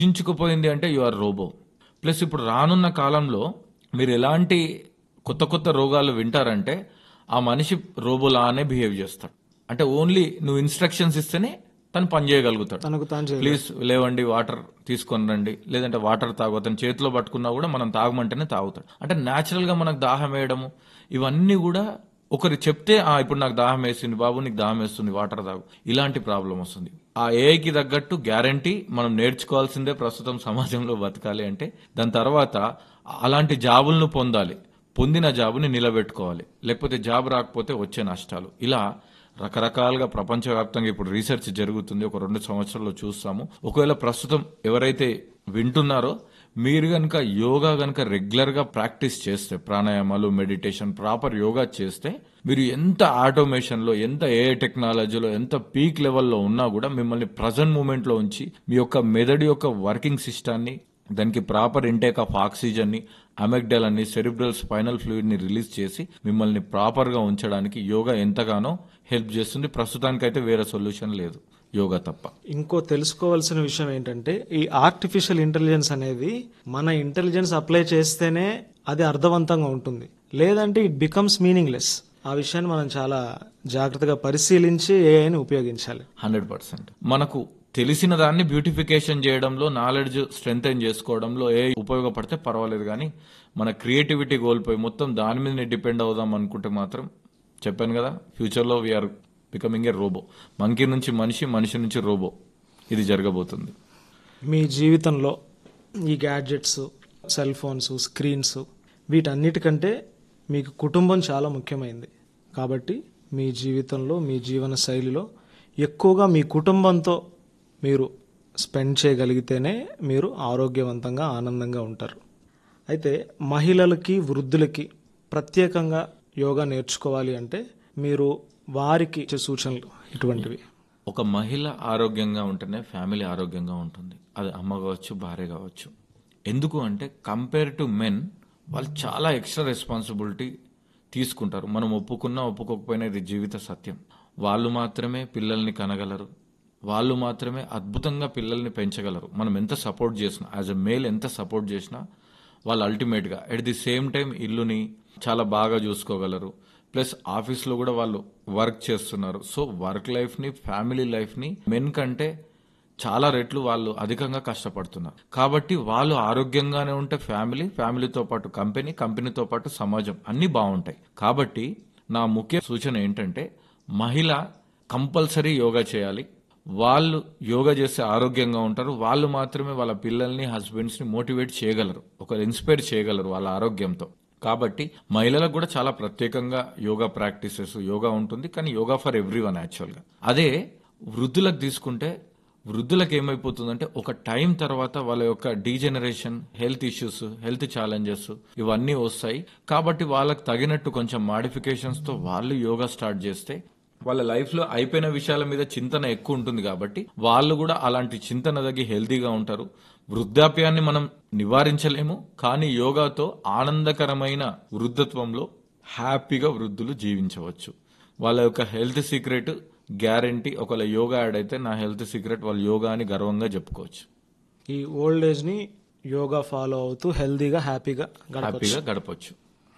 చించుకుపోయింది అంటే you are robo plus ఇప్పుడు రానున్న కాలంలో మీరు ఎలాంటి కొత్త కొత్త రోగాలు వింటారంటే ఆ మనిషి రోబోలానే బిహేవ్ చేస్తాడు అంటే ఓన్లీ నువ్వు ఇన్స్ట్రక్షన్స్ ఇస్తేనే తను పని చేయగలుగుతాడు తనకు తాను చేయాలి ప్లీజ్ లేవండి వాటర్ తీసుకొని రండి లేదంటే వాటర్ తాగు అతను చేతిలో పట్టుకున్నా కూడా మనం తాగమంటేనే తాగుతాడు అంటే న్యాచురల్ గా మనకు దాహం వేయడము ఇవన్నీ కూడా ఒకరు చెప్తే ఆ ఇప్పుడు నాకు దాహం వేస్తుంది బాబు నీకు దాహం వేస్తుంది వాటర్ తాగు ఇలాంటి ప్రాబ్లం వస్తుంది ఆ ఏఐకి తగ్గట్టు గ్యారంటీ మనం నేర్చుకోవాల్సిందే ప్రస్తుతం సమాజంలో బతకాలి అంటే దాని తర్వాత అలాంటి జాబులను పొందాలి పొందిన జాబుని నిలబెట్టుకోవాలి లేకపోతే జాబ్ రాకపోతే వచ్చే నష్టాలు ఇలా రకరకాలుగా ప్రపంచవ్యాప్తంగా ఇప్పుడు రీసెర్చ్ జరుగుతుంది ఒక రెండు సంవత్సరాల్లో చూస్తాము ఒకవేళ ప్రస్తుతం ఎవరైతే వింటున్నారో మీరు కనుక యోగా కనుక రెగ్యులర్ గా ప్రాక్టీస్ చేస్తే ప్రాణాయామాలు మెడిటేషన్ ప్రాపర్ యోగా చేస్తే మీరు ఎంత ఆటోమేషన్ లో ఎంత ఏ టెక్నాలజీలో ఎంత పీక్ లెవెల్లో ఉన్నా కూడా మిమ్మల్ని ప్రజెంట్ మూమెంట్ లో ఉంచి మీ యొక్క మెదడు యొక్క వర్కింగ్ సిస్టాన్ని దానికి ప్రాపర్ ఇంటేక్ ఆఫ్ ఆక్సిజన్ ని అమెగ్డల్ అని సెరిబ్రల్ స్పైనల్ ఫ్లూయిడ్ ని రిలీజ్ చేసి మిమ్మల్ని ప్రాపర్ గా ఉంచడానికి యోగా ఎంతగానో హెల్ప్ చేస్తుంది ప్రస్తుతానికైతే వేరే సొల్యూషన్ లేదు యోగా తప్ప ఇంకో తెలుసుకోవాల్సిన విషయం ఏంటంటే ఈ ఆర్టిఫిషియల్ ఇంటెలిజెన్స్ అనేది మన ఇంటెలిజెన్స్ అప్లై చేస్తేనే అది అర్థవంతంగా ఉంటుంది లేదంటే ఇట్ బికమ్స్ మీనింగ్లెస్ ఆ విషయాన్ని మనం చాలా జాగ్రత్తగా పరిశీలించి ఏఐని ఉపయోగించాలి హండ్రెడ్ పర్సెంట్ మనకు తెలిసిన దాన్ని బ్యూటిఫికేషన్ చేయడంలో నాలెడ్జ్ స్ట్రెంగ్ చేసుకోవడంలో ఏ ఉపయోగపడితే పర్వాలేదు కానీ మన క్రియేటివిటీ కోల్పోయి మొత్తం దాని మీదనే డిపెండ్ అవుదాం అనుకుంటే మాత్రం చెప్పాను కదా ఫ్యూచర్లో we are becoming a robo monkey నుంచి మనిషి మనిషి నుంచి రోబో ఇది జరగబోతుంది మీ జీవితంలో ఈ గ్యాడ్జెట్స్ సెల్ ఫోన్స్ స్క్రీన్స్ వీటన్నిటికంటే మీకు కుటుంబం చాలా ముఖ్యమైనది కాబట్టి మీ జీవితంలో మీ జీవన శైలిలో ఎక్కువగా మీ కుటుంబంతో మీరు స్పెండ్ చేయగలిగితేనే మీరు ఆరోగ్యవంతంగా ఆనందంగా ఉంటారు అయితే మహిళలకి వృద్ధులకి ప్రత్యేకంగా యోగా నేర్చుకోవాలి అంటే మీరు వారికి ఇచ్చే సూచనలు ఇటువంటివి ఒక మహిళ ఆరోగ్యంగా ఉంటేనే ఫ్యామిలీ ఆరోగ్యంగా ఉంటుంది అది అమ్మ కావచ్చు భార్య కావచ్చు ఎందుకు అంటే కంపేర్ టు మెన్ వాళ్ళు చాలా ఎక్స్ట్రా రెస్పాన్సిబిలిటీ తీసుకుంటారు మనం ఒప్పుకున్నా ఒప్పుకోకపోయినా ఇది జీవిత సత్యం వాళ్ళు మాత్రమే పిల్లల్ని కనగలరు వాళ్ళు మాత్రమే అద్భుతంగా పిల్లల్ని పెంచగలరు మనం ఎంత సపోర్ట్ చేసినా యాజ్ ఎ మేల్ ఎంత సపోర్ట్ చేసినా వాళ్ళు అల్టిమేట్గా ఎట్ ది సేమ్ టైం ఇల్లుని చాలా బాగా చూసుకోగలరు ప్లస్ ఆఫీస్లో కూడా వాళ్ళు వర్క్ చేస్తున్నారు సో వర్క్ లైఫ్ని ఫ్యామిలీ లైఫ్ని మెన్ కంటే చాలా రెట్లు వాళ్ళు అధికంగా కష్టపడుతున్నారు కాబట్టి వాళ్ళు ఆరోగ్యంగానే ఉంటే ఫ్యామిలీ ఫ్యామిలీతో పాటు కంపెనీ కంపెనీతో పాటు సమాజం అన్నీ బాగుంటాయి కాబట్టి నా ముఖ్య సూచన ఏంటంటే మహిళ కంపల్సరీ యోగా చేయాలి వాళ్ళు యోగా చేస్తే ఆరోగ్యంగా ఉంటారు వాళ్ళు మాత్రమే వాళ్ళ పిల్లల్ని హస్బెండ్స్ ని మోటివేట్ చేయగలరు ఒకరు ఇన్స్పైర్ చేయగలరు వాళ్ళ ఆరోగ్యంతో కాబట్టి మహిళలకు కూడా చాలా ప్రత్యేకంగా యోగా ప్రాక్టీసెస్ యోగా ఉంటుంది కానీ యోగా ఫర్ ఎవ్రీ వన్ యాక్చువల్గా అదే వృద్ధులకు తీసుకుంటే వృద్ధులకు ఏమైపోతుందంటే ఒక టైం తర్వాత వాళ్ళ యొక్క degeneration health issues health challenges ఇవన్నీ వస్తాయి కాబట్టి వాళ్ళకి తగినట్టు కొంచెం మాడిఫికేషన్స్ తో వాళ్ళు యోగా స్టార్ట్ చేస్తే వాళ్ళ లైఫ్ లో అయిపోయిన విషయాల మీద చింతన ఎక్కువ ఉంటుంది కాబట్టి వాళ్ళు కూడా అలాంటి చింతన తగ్గి హెల్తీగా ఉంటారు వృద్ధాప్యాన్ని మనం నివారించలేము కానీ యోగాతో ఆనందకరమైన వృద్ధత్వంలో హ్యాపీగా వృద్ధులు జీవించవచ్చు వాళ్ళ యొక్క హెల్త్ సీక్రెట్ గ్యారంటీ ఒకవేళ యోగా యాడ్ అయితే నా హెల్త్ సీక్రెట్ వాళ్ళు యోగా అని గర్వంగా చెప్పుకోవచ్చు ఈ ఓల్డ్ ఏజ్ ని యోగా ఫాలో అవుతూ హెల్దీగా హ్యాపీగా గడపచ్చు హ్యాపీగా గడపచ్చు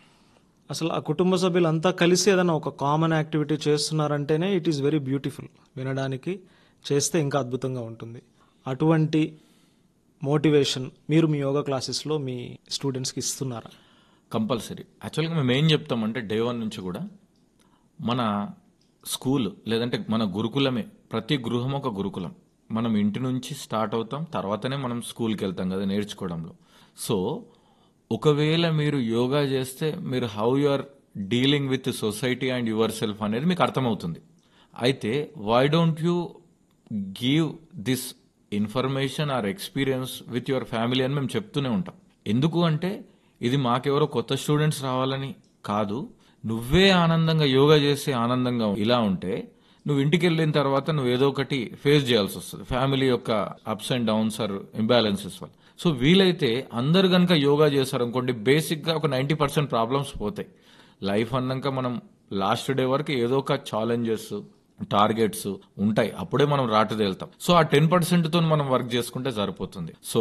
అసలు ఆ కుటుంబ సభ్యులంతా కలిసి ఏదైనా ఒక కామన్ యాక్టివిటీ చేస్తున్నారంటేనే ఇట్ ఈస్ వెరీ బ్యూటిఫుల్ వినడానికి చేస్తే ఇంకా అద్భుతంగా ఉంటుంది అటువంటి మోటివేషన్ మీరు మీ యోగా క్లాసెస్లో మీ స్టూడెంట్స్కి ఇస్తున్నారా కంపల్సరీ యాక్చువల్గా మేము ఏం చెప్తామంటే డే వన్ నుంచి కూడా మన స్కూల్ లేదంటే మన గురుకులమే ప్రతి గృహం ఒక గురుకులం మనం ఇంటి నుంచి స్టార్ట్ అవుతాం తర్వాతనే మనం స్కూల్కి వెళ్తాం కదా నేర్చుకోవడంలో సో ఒకవేళ మీరు యోగా చేస్తే మీరు how you are dealing with society and your self అనేది మీకు అర్థమవుతుంది అయితే why don't you give this information or experience with your family అని మేము చెప్తూనే ఉంటాం ఎందుకు అంటే ఇది మాకెవరో కొత్త స్టూడెంట్స్ రావాలని కాదు నువ్వే ఆనందంగా యోగా చేసి ఆనందంగా ఇలా ఉంటే నువ్వు ఇంటికి వెళ్ళిన తర్వాత నువ్వు ఏదో ఒకటి ఫేస్ చేయాల్సి వస్తుంది ఫ్యామిలీ యొక్క ups and downs or imbalances వల్ల సో వీలైతే అందరు కనుక యోగా చేశారనుకోండి బేసిక్గా ఒక నైంటీ పర్సెంట్ ప్రాబ్లమ్స్ పోతాయి లైఫ్ అన్నాక మనం లాస్ట్ డే వరకు ఏదో ఒక ఛాలెంజెస్ టార్గెట్స్ ఉంటాయి అప్పుడే మనం రాటు తేలుతాం సో ఆ టెన్ పర్సెంట్ తో మనం వర్క్ చేసుకుంటే సరిపోతుంది సో